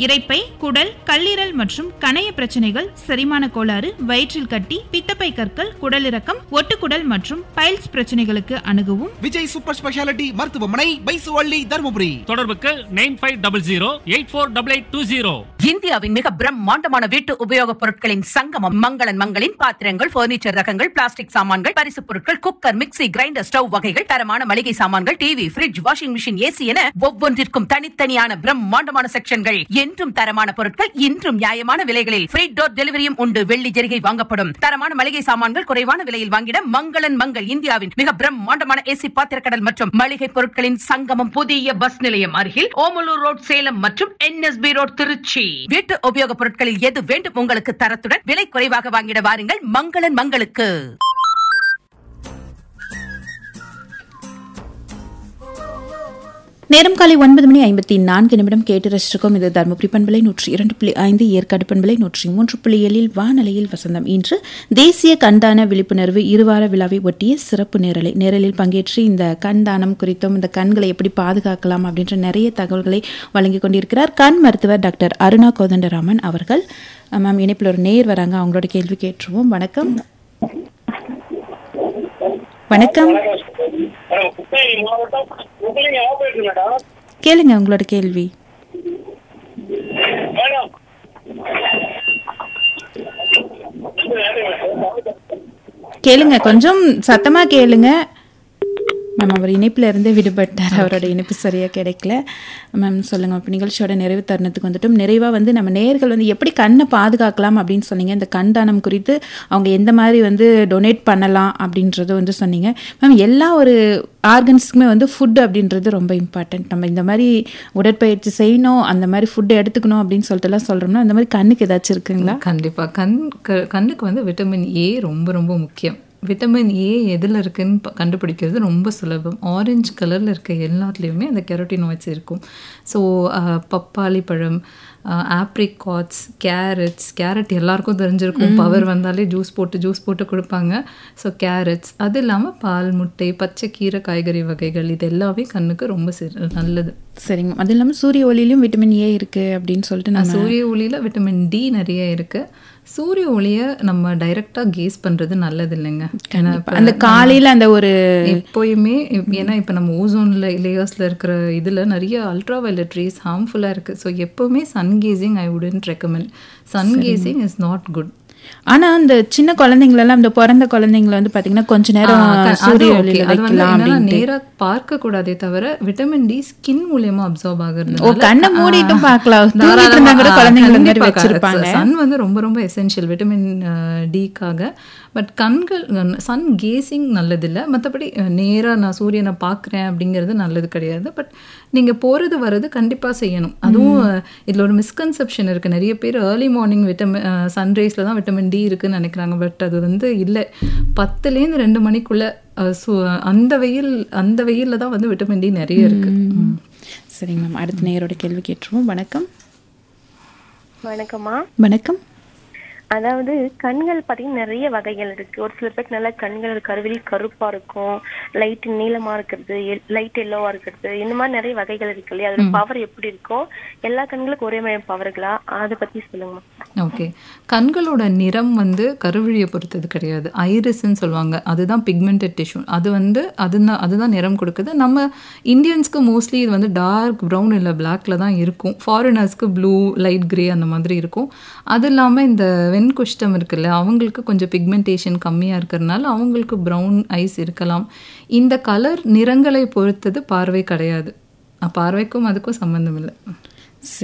இரைப்பை குடல் கல்லீரல் மற்றும் கணைய பிரச்சனைகள் செரிமான கோளாறு வயிற்றில் கட்டி பித்தப்பை கற்கள் குடலிறக்கம் ஒட்டுக்குடல் மற்றும் பைல்ஸ் பிரச்சனைகளுக்கு அணுகவும் விஜய் சூப்பர் ஸ்பெஷாலிட்டி மருத்துவமனை பைசுவள்ளி தருமபுரி தொடர்புக்கு nine five double zero eight four double eight two zero இந்தியாவின் மிக பிரம்மாண்டமான வீட்டு உபயோகப் பொருட்களின் சங்கமம் மங்களன் மங்களின் பாத்திரங்கள் பர்னிச்சர் ரகங்கள் பிளாஸ்டிக் சாமான்கள் பரிசுப் பொருட்கள் குக்கர் மிக்ஸி கிரைண்டர் ஸ்டவ் வகைகள் தரமான மளிகை சாமான்கள் TV fridge washing machine AC என ஒவ்வொன்றிற்கும் தனித்தனியான பிரம்மாண்டமான செக்ஷன்கள் என்றும் தரமான பொருட்கள் இன்றும் நியாயமான விலைகளில் ஃப்ரீ டோர் டெலிவரியும் உண்டு வெள்ளி ஜெரிகை வாங்கப்படும் தரமான மளிகை சாமான்கள் குறைவான விலையில் வாங்கிட மங்களன் மங்கள் இந்தியாவின் மிக பிரம்மாண்டமான ஏசி பாத்திரக்கடல் மற்றும் மளிகை பொருட்களின் சங்கமம் புதிய பஸ் நிலையம் அருகில் ஓமலூர் ரோட் சேலம் மற்றும் என்எஸ்பி ரோட் திருச்சி வீட்டு உபயோகப் பொருட்களில் எது வேண்டும் உங்களுக்கு தரத்துடன் விலை குறைவாக வாங்கிட வாருங்கள் மங்களன் மங்களுக்கு நேரம் காலை ஒன்பது மணி ஐம்பத்தி நான்கு நிமிடம் கேட்டு ரசிச்சிருக்கோம் இது தருமபுரி பண்பலை நூற்றி இரண்டு புள்ளி ஐந்து ஏற்காடு பண்பலை நூற்றி மூன்று புள்ளி ஏழில் வானலையில் வசந்தம் இன்று தேசிய கண்தான விழிப்புணர்வு இருவார விழாவை ஒட்டிய சிறப்பு நேரலை நேரலில் பங்கேற்று இந்த கண் தானம் குறித்தும் இந்த கண்களை எப்படி பாதுகாக்கலாம் அப்படின்ற நிறைய தகவல்களை வழங்கி கொண்டிருக்கிறார் கண் மருத்துவர் டாக்டர் அருணா கோதண்டராமன் அவர்கள் மேம் இணைப்பில் ஒரு நேர் வராங்க அவங்களோட கேள்வி கேட்டுருவோம் வணக்கம் வணக்கம் மேடம் கிருஷ்ணகிரி மாவட்டம் முகலிங்க ஆபரேட்டர் மேடம் கேளுங்க உங்களோட கேள்வி மேடம் கேளுங்க கொஞ்சம் சத்தமா கேளுங்க மேம் அவர் இணைப்பில் இருந்து விடுபட்டார் அவரோட இணைப்பு சரியாக கிடைக்கல மேம் சொல்லுங்கள் இப்போ நிகழ்ச்சியோட நிறைவு தருணத்துக்கு வந்துட்டும் நிறைவாக வந்து நம்ம நேர்கள் வந்து எப்படி கண்ணை பாதுகாக்கலாம் அப்படின்னு சொன்னீங்க இந்த கண் தானம் குறித்து அவங்க எந்த மாதிரி வந்து டொனேட் பண்ணலாம் அப்படின்றத வந்து சொன்னீங்க மேம் எல்லா ஒரு ஆர்கன்ஸுக்குமே வந்து ஃபுட் அப்படின்றது ரொம்ப இம்பார்ட்டன்ட் நம்ம இந்த மாதிரி உடற்பயிற்சி செய்யணும் அந்த மாதிரி ஃபுட்டு எடுத்துக்கணும் அப்படின்னு சொல்லிட்டுலாம் சொல்கிறோம்னா அந்த மாதிரி கண்ணுக்கு ஏதாச்சும் இருக்குங்களா கண்டிப்பாக கண் க- கண்ணுக்கு வந்து விட்டமின் ஏ ரொம்ப ரொம்ப முக்கியம் விட்டமின் ஏ எதில் இருக்குன்னு ப- கண்டுபிடிக்கிறது ரொம்ப சுலபம் ஆரஞ்சு கலரில் இருக்க எல்லாத்துலேயுமே அந்த கெரோட்டினாய்ட்ஸ் இருக்கும் ஸோ பப்பாளி பழம் ஆப்ரிகாட்ஸ் கேரட்ஸ் கேரட் எல்லாருக்கும் தெரிஞ்சிருக்கும் பவர் வந்தாலே ஜூஸ் போட்டு ஜூஸ் போட்டு கொடுப்பாங்க ஸோ கேரட்ஸ் அது இல்லாமல் பால் முட்டை பச்சை கீரை காய்கறி வகைகள் இது எல்லாமே கண்ணுக்கு ரொம்ப சி- நல்லது சரிங்க அது இல்லாமல் சூரிய ஒளியிலும் விட்டமின் ஏ இருக்குது அப்படின்னு சொல்லிட்டு நம்ம சூரிய ஒளியில் விட்டமின் டி நிறைய இருக்கு சூரிய ஒளியை நம்ம டைரக்டாக கேஸ் பண்றது நல்லது இல்லைங்க ஏன்னா இப்ப அந்த காலையில் அந்த ஒரு எப்போயுமே இப்- ஏன்னா இப்போ நம்ம ஓசோனில் லேயர்ஸில் இருக்கிற இதில் நிறைய அல்ட்ரா வயலட் ரேஸ் ஹார்ம்ஃபுல்லாக இருக்குது ஸோ எப்போவுமே sun gazing I wouldn't recommend sun gazing is not good ஆனா அந்த சின்ன குழந்தைங்களெல்லாம் அந்த பிறந்த குழந்தைங்கள வந்து பாத்தீங்கன்னா கொஞ்ச நேரம் சூரிய ஒளியில வைக்கலாம் அப்படின்ட்டு நேரா பார்க்க கூடாதே தவிர விட்டமின் டி ஸ்கின் மூலியமா அப்சார்ப் ஆகுறது ஓ, கண்ணை மூடிட்டு பார்க்கலாம். தூங்கிட்டு இருந்தா கூட குழந்தைங்கள இந்த மாதிரி வச்சிருப்பாங்க. சன் வந்து ரொம்ப ரொம்ப எசென்ஷியல் விட்டமின் டிக்காக பட் கண்கள் சன் கேசிங் நல்லதில்லை மற்றபடி நேராக நான் சூரியனை பார்க்குறேன் அப்படிங்கிறது நல்லது கிடையாது பட் நீங்கள் போகிறது வர்றது கண்டிப்பாக செய்யணும் அதுவும் இதில் ஒரு மிஸ்கன்செப்ஷன் இருக்குது நிறைய பேர் ஏர்லி மார்னிங் விட்டமின் சன்ரைஸில் தான் விட்டமின் டி இருக்குன்னு நினைக்கிறாங்க பட் அது வந்து இல்லை பத்துலேருந்து ரெண்டு மணிக்குள்ளே அந்த வெயில் அந்த வெயிலில் தான் வந்து விட்டமின் டி நிறைய இருக்குது சரிங்க மேம் அடுத்த நேயரோட கேள்வி கேட்டுருவோம் வணக்கம் வணக்கம்மா வணக்கம் அதாவது கண்கள் பார்த்தீங்கன்னா நிறைய வகைகள் இருக்கு ஒரு சில பேருக்கு நல்லா கண்கள் கருவில் கருப்பா இருக்கும் லைட் நீளமா இருக்கிறது லைட் எல்லோவா இருக்கிறது இந்த மாதிரி நிறைய வகைகள் இருக்கு இல்லையா அதோட பவர் எப்படி இருக்கும் எல்லா கண்களுக்கும் ஒரே மாதிரி பவர்களா அதை பத்தி சொல்லுங்கம்மா ஓகே கண்களோட நிறம் வந்து கருவிழியை பொறுத்தது கிடையாது ஐரிஸ்ன்னு சொல்லுவாங்க அதுதான் பிக்மெண்டட் டிஷ்யூ அது வந்து அதுதான் அதுதான் நிறம் கொடுக்குது நம்ம இந்தியன்ஸ்க்கு மோஸ்ட்லி இது வந்து டார்க் ப்ரௌன் இல்லை பிளாக்ல தான் இருக்கும் ஃபாரினர்ஸ்க்கு ப்ளூ லைட் கிரே அந்த மாதிரி இருக்கும் அது இல்லாமல் இந்த வெண்குஷ்டம் இருக்குல்ல அவங்களுக்கு கொஞ்சம் பிக்மெண்டேஷன் கம்மியாக இருக்கிறதுனால அவங்களுக்கு ப்ரௌன் ஐஸ் இருக்கலாம் இந்த கலர் நிறங்களை பொறுத்தது பார்வை கிடையாது அஹ் பார்வைக்கும் அதுக்கும் சம்மந்தம் இல்லை